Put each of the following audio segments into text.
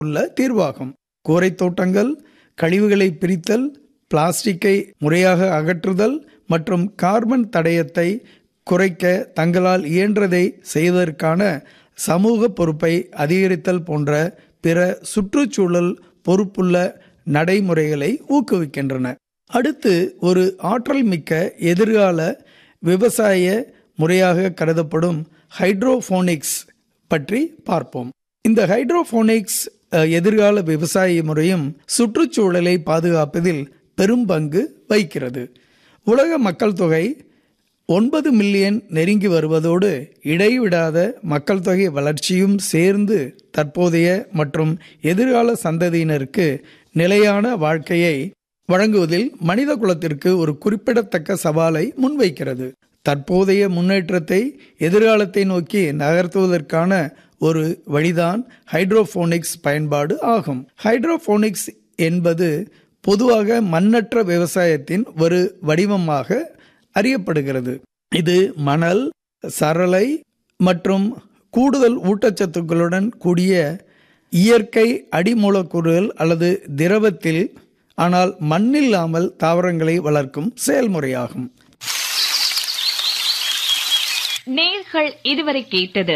உள்ள தீர்வாகும் கூரை தோட்டங்கள் கழிவுகளை பிரித்தல் பிளாஸ்டிக்கை முறையாக அகற்றுதல் மற்றும் கார்பன் தடயத்தை குறைக்க தங்களால் இயன்றதை செய்வதற்கான சமூக பொறுப்பை அதிகரித்தல் போன்ற பிற சுற்றுச்சூழல் பொறுப்புள்ள நடைமுறைகளை ஊக்குவிக்கின்றன அடுத்து ஒரு ஆற்றல் மிக்க எதிர்கால விவசாய முறையாக கருதப்படும் ஹைட்ரோஃபோனிக்ஸ் பற்றி பார்ப்போம் இந்த ஹைட்ரோஃபோனிக்ஸ் அஹ், எதிர்கால விவசாய முறையும் சுற்றுச்சூழலை பாதுகாப்பதில் பெரும் பங்கு வகிக்கிறது உலக மக்கள் தொகை ஒன்பது மில்லியன் நெருங்கி வருவதோடு இடைவிடாத மக்கள் தொகை வளர்ச்சியும் சேர்ந்து தற்போதைய மற்றும் எதிர்கால சந்ததியினருக்கு நிலையான வாழ்க்கையை வழங்குவதில் மனித குலத்திற்கு ஒரு குறிப்பிடத்தக்க சவாலை முன்வைக்கிறது தற்போதைய முன்னேற்றத்தை எதிர்காலத்தை நோக்கி நகர்த்துவதற்கான ஒரு வழிதான் ஹைட்ரோஃபோனிக்ஸ் பயன்பாடு ஆகும் ஹைட்ரோஃபோனிக்ஸ் என்பது பொதுவாக மண்ணற்ற விவசாயத்தின் ஒரு வடிவமாக அறியப்படுகிறது இது மணல் சரளை மற்றும் கூடுதல் ஊட்டச்சத்துக்களுடன் கூடிய இயற்கை அடிமூலக்கூறுகள் அல்லது திரவத்தில் ஆனால் மண்ணில்லாமல் தாவரங்களை வளர்க்கும் செயல்முறையாகும் நேர்கள் இதுவரை கேட்டது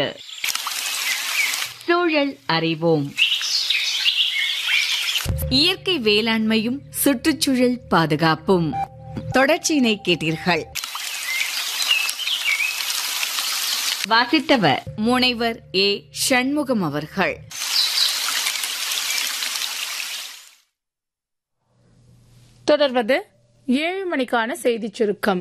சூழல் அறிவோம் இயற்கை வேளாண்மையும் சுற்றுச்சூழல் பாதுகாப்பும் தொடர்ச்சியினை கேட்டீர்கள் வாசித்தவர் முனைவர் ஏ சண்முகம் அவர்கள் தொடர்வது ஏழு மணிக்கான செய்திச் சுருக்கம்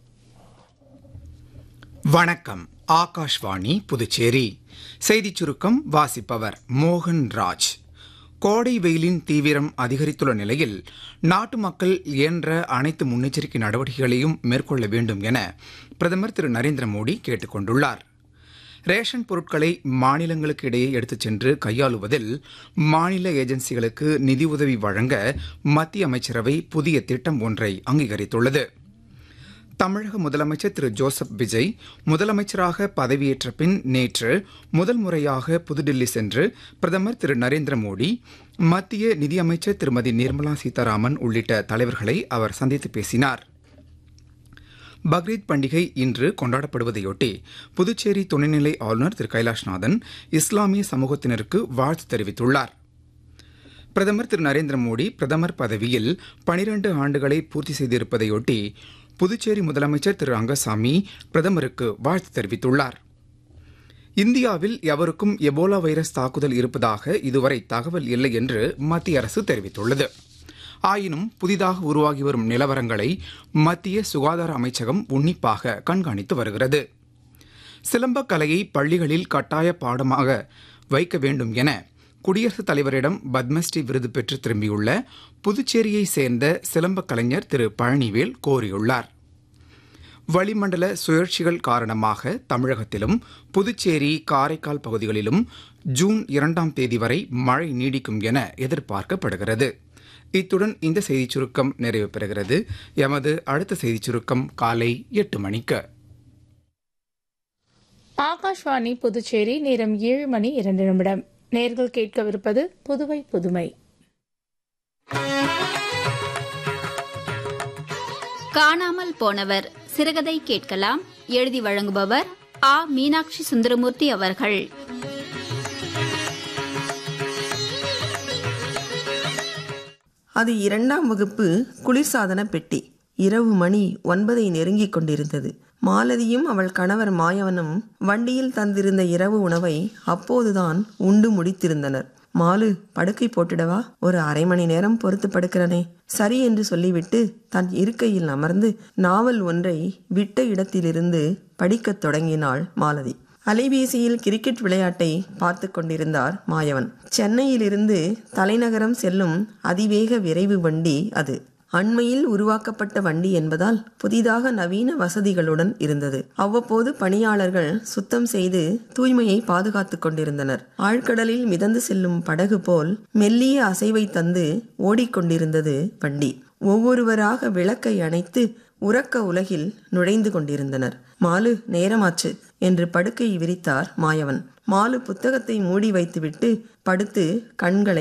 வணக்கம் ஆகாஷ்வாணி புதுச்சேரி செய்திச் சுருக்கம் வாசிப்பவர் மோகன் ராஜ் கோடை வெயிலின் தீவிரம் அதிகரித்துள்ள நிலையில் நாட்டு மக்கள் இயன்ற அனைத்து முன்னெச்சரிக்கை நடவடிக்கைகளையும் மேற்கொள்ள வேண்டும் என பிரதமர் திரு நரேந்திர மோடி கேட்டுக் கொண்டுள்ளார் ரேஷன் பொருட்களை மாநிலங்களுக்கு இடையே எடுத்துச் சென்று கையாளுவதில் மாநில ஏஜென்சிகளுக்கு நிதியுதவி வழங்க மத்திய அமைச்சரவை புதிய திட்டம் ஒன்றை அங்கீகரித்துள்ளது தமிழக முதலமைச்சர் திரு ஜோசப் விஜய் முதலமைச்சராக பதவியேற்ற பின் நேற்று முதல் முறையாக புதுடில்லி சென்று பிரதமர் திரு நரேந்திர மோடி மத்திய நிதியமைச்சர் திருமதி நிர்மலா சீதாராமன் உள்ளிட்ட தலைவர்களை அவர் சந்தித்து பேசினார் பக்ரீத் பண்டிகை இன்று கொண்டாடப்படுவதையொட்டி புதுச்சேரி துணைநிலை ஆளுநர் திரு கைலாஷ்நாதன் இஸ்லாமிய சமூகத்தினருக்கு வாழ்த்து தெரிவித்துள்ளார் பிரதமர் திரு நரேந்திர மோடி பிரதமர் பதவியில் பனிரண்டு ஆண்டுகளை பூர்த்தி செய்திருப்பதையொட்டி புதுச்சேரி முதலமைச்சர் திரு ரங்கசாமி பிரதமருக்கு வாழ்த்து தெரிவித்துள்ளார் இந்தியாவில் எவருக்கும் எபோலா வைரஸ் தாக்குதல் இருப்பதாக இதுவரை தகவல் இல்லை என்று மத்திய அரசு தெரிவித்துள்ளது ஆயினும் புதிதாக உருவாகி வரும் நிலவரங்களை மத்திய சுகாதார அமைச்சகம் உன்னிப்பாக கண்காணித்து வருகிறது சிலம்பக் கலையை பள்ளிகளில் கட்டாய பாடமாக வைக்க வேண்டும் என குடியரசுத் தலைவரிடம் பத்மஸ்ரீ விருது பெற்று திரும்பியுள்ள புதுச்சேரியை சேர்ந்த சிலம்பக் கலைஞர் திரு பழனிவேல் கோரியுள்ளார் வளிமண்டல சுழற்சிகள் காரணமாக தமிழகத்திலும் புதுச்சேரி காரைக்கால் பகுதிகளிலும் ஜூன் இரண்டாம் தேதி வரை மழை நீடிக்கும் என எதிர்பார்க்கப்படுகிறது இத்துடன் இந்த செய்திச் சுருக்கம் நிறைவு பெறுகிறது எமது அடுத்த செய்திச் சுருக்கம் காலை எட்டு மணிக்கு ஆகாஷ்வாணி புதுச்சேரி நேரம் ஏழு மணி இரண்டு நிமிடம் நேர்கள் கேட்கவிருப்பது புதுவை புதுமை காணாமல் போனவர் சிறுகதை கேட்கலாம் எழுதி வழங்குபவர் ஆ மீனாட்சி சுந்தரமூர்த்தி அவர்கள் அது இரண்டாம் வகுப்பு குளிர்சாதன பெட்டி இரவு மணி ஒன்பதை நெருங்கிக் கொண்டிருந்தது மாலதியும் அவள் கணவர் மாயவனும் வண்டியில் தந்திருந்த இரவு உணவை அப்போதுதான் உண்டு முடித்திருந்தனர் மாலு படுக்கை போட்டுடவா ஒரு அரை மணி நேரம் பொறுத்து படுக்கிறனே சரி என்று சொல்லிவிட்டு தன் இருக்கையில் அமர்ந்து நாவல் ஒன்றை விட்ட இடத்திலிருந்து படிக்கத் தொடங்கினாள் மாலதி அலைபேசியில் கிரிக்கெட் விளையாட்டை பார்த்து கொண்டிருந்தார் மாயவன் சென்னையிலிருந்து தலைநகரம் செல்லும் அதிவேக விரைவு வண்டி அது அண்மையில் உருவாக்கப்பட்ட வண்டி என்பதால் புதிதாக நவீன வசதிகளுடன் இருந்தது அவ்வப்போது பணியாளர்கள் சுத்தம் செய்து தூய்மையை பாதுகாத்துக் கொண்டிருந்தனர் ஆழ்கடலில் மிதந்து செல்லும் படகு போல் மெல்லிய அசைவை தந்து ஓடிக்கொண்டிருந்தது வண்டி ஒவ்வொருவராக விளக்கை அணைத்து உறக்க உலகில் நுழைந்து கொண்டிருந்தனர் மாலு நேரமாச்சு என்று படுக்கையை விரித்தார் மாயவன் மாலு புத்தகத்தை மூடி வைத்துவிட்டு படுத்து கண்களை